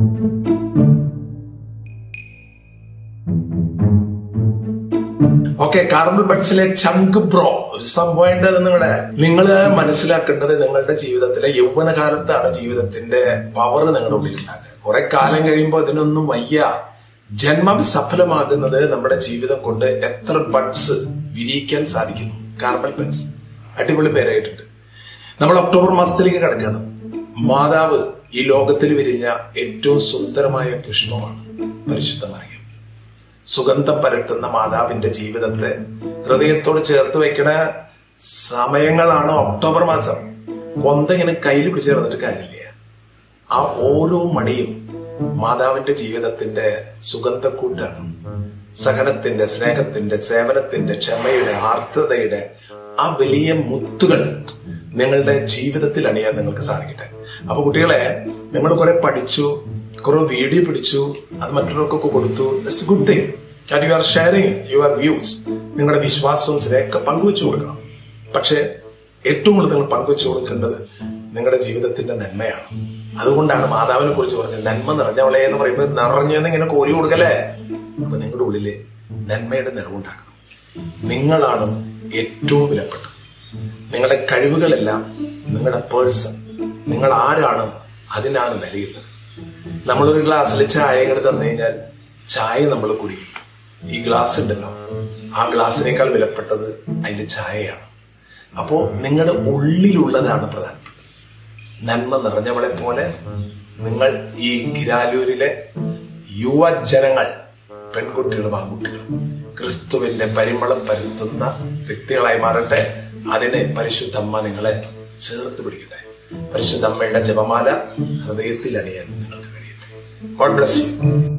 okay carbon ബഡ്സിലെ ചങ്ക് bro ഒരു സംഭവം നിങ്ങളുടെ നിങ്ങൾ മനസ്സിലാക്കേണ്ടത് നിങ്ങളുടെ ജീവിതത്തിലെ യൗവനകാലത്താണ് ജീവിതത്തിന്റെ പവർ നിങ്ങളുടെ ഉള്ളിൽ ഉണ്ടാകുക കുറെ കാലം കഴിയുമ്പോൾ അതിനൊന്നും വയ്യ ജന്മം സഫലമാകുന്നത് നമ്മുടെ ജീവിതം കൊണ്ട് എത്ര ബഡ്സ് വിരിയിക്കാൻ സാധിക്കുന്നു കാർബൺ ബഡ്സ് അടിപൊളി പേരായിട്ടുണ്ട് നമ്മൾ ഒക്ടോബർ മാസത്തിലേക്ക് കിടക്കണം മാതാവ് ഈ ലോകത്തിൽ വിരിഞ്ഞ ഏറ്റവും സുന്ദരമായ പുഷ്പമാണ് പരിശുദ്ധ മറിയം സുഗന്ധം പരത്തുന്ന മാതാവിന്റെ ജീവിതത്തെ ഹൃദയത്തോട് ചേർത്ത് വെക്കണ സമയങ്ങളാണ് ഒക്ടോബർ മാസം കൊന്തെങ്ങനെ കയ്യിൽ പിടിച്ചു കിടന്നിട്ട് കാര്യമില്ല ആ ഓരോ മണിയും മാതാവിന്റെ ജീവിതത്തിന്റെ സുഗന്ധക്കൂട്ടാണ് സഹനത്തിന്റെ സ്നേഹത്തിന്റെ സേവനത്തിന്റെ ക്ഷമയുടെ ആർദ്രതയുടെ ആ വലിയ മുത്തുകൾ നിങ്ങളുടെ ജീവിതത്തിൽ അണിയാൻ നിങ്ങൾക്ക് സാധിക്കട്ടെ അപ്പൊ കുട്ടികളെ നിങ്ങൾ കുറെ പഠിച്ചു കുറെ വീഡിയോ പിടിച്ചു അത് മറ്റുള്ളവർക്കൊക്കെ കൊടുത്തു it's good thing and you are sharing your views നിങ്ങളുടെ വിശ്വാസവും സ്നേഹമൊക്കെ പങ്കുവെച്ചു കൊടുക്കണം പക്ഷേ ഏറ്റവും കൂടുതൽ നിങ്ങൾ പങ്കുവെച്ചു കൊടുക്കേണ്ടത് നിങ്ങളുടെ ജീവിതത്തിന്റെ നന്മയാണ് അതുകൊണ്ടാണ് മാതാവിനെ കുറിച്ച് പറഞ്ഞത് നന്മ നിറഞ്ഞവളെ എന്ന് പറയുമ്പോൾ നിറഞ്ഞെന്ന് ഇങ്ങനെ കോരി കൊടുക്കല്ലേ അപ്പൊ നിങ്ങളുടെ ഉള്ളില് നന്മയുടെ നിറവുണ്ടാക്കണം നിങ്ങളാണ് ഏറ്റവും വിലപ്പെട്ടത് നിങ്ങളുടെ കഴിവുകളെല്ലാം നിങ്ങളുടെ പേഴ്സൺ നിങ്ങൾ ആരാണ് അതിനാണ് വിലയുള്ളത് നമ്മളൊരു ഗ്ലാസ്സിൽ ചായ ഇങ്ങോട്ട് തന്നു കഴിഞ്ഞാൽ ചായ നമ്മൾ കുടിക്കും ഈ ഗ്ലാസ് ഉണ്ടല്ലോ ആ ഗ്ലാസ്സിനേക്കാൾ വിലപ്പെട്ടത് അതിന്റെ ചായയാണ് അപ്പോ നിങ്ങളുടെ ഉള്ളിലുള്ളതാണ് പ്രധാനപ്പെട്ടത് നന്മ നിറഞ്ഞവളെ പോലെ നിങ്ങൾ ഈ കിരാലൂരിലെ യുവജനങ്ങൾ പെൺകുട്ടികളും ആൺകുട്ടികളും ക്രിസ്തുവിന്റെ പരിമളം പരത്തുന്ന വ്യക്തികളായി മാറട്ടെ അതിനെ പരിശുദ്ധമ്മ നിങ്ങളെ ചേർത്ത് പിടിക്കട്ടെ പരിശുദ്ധമ്മയുടെ ജപമാല ഹൃദയത്തിൽ അണിയാൻ നിങ്ങൾക്ക് കഴിയട്ടെ ഗോഡ് ബ്ലസ് യു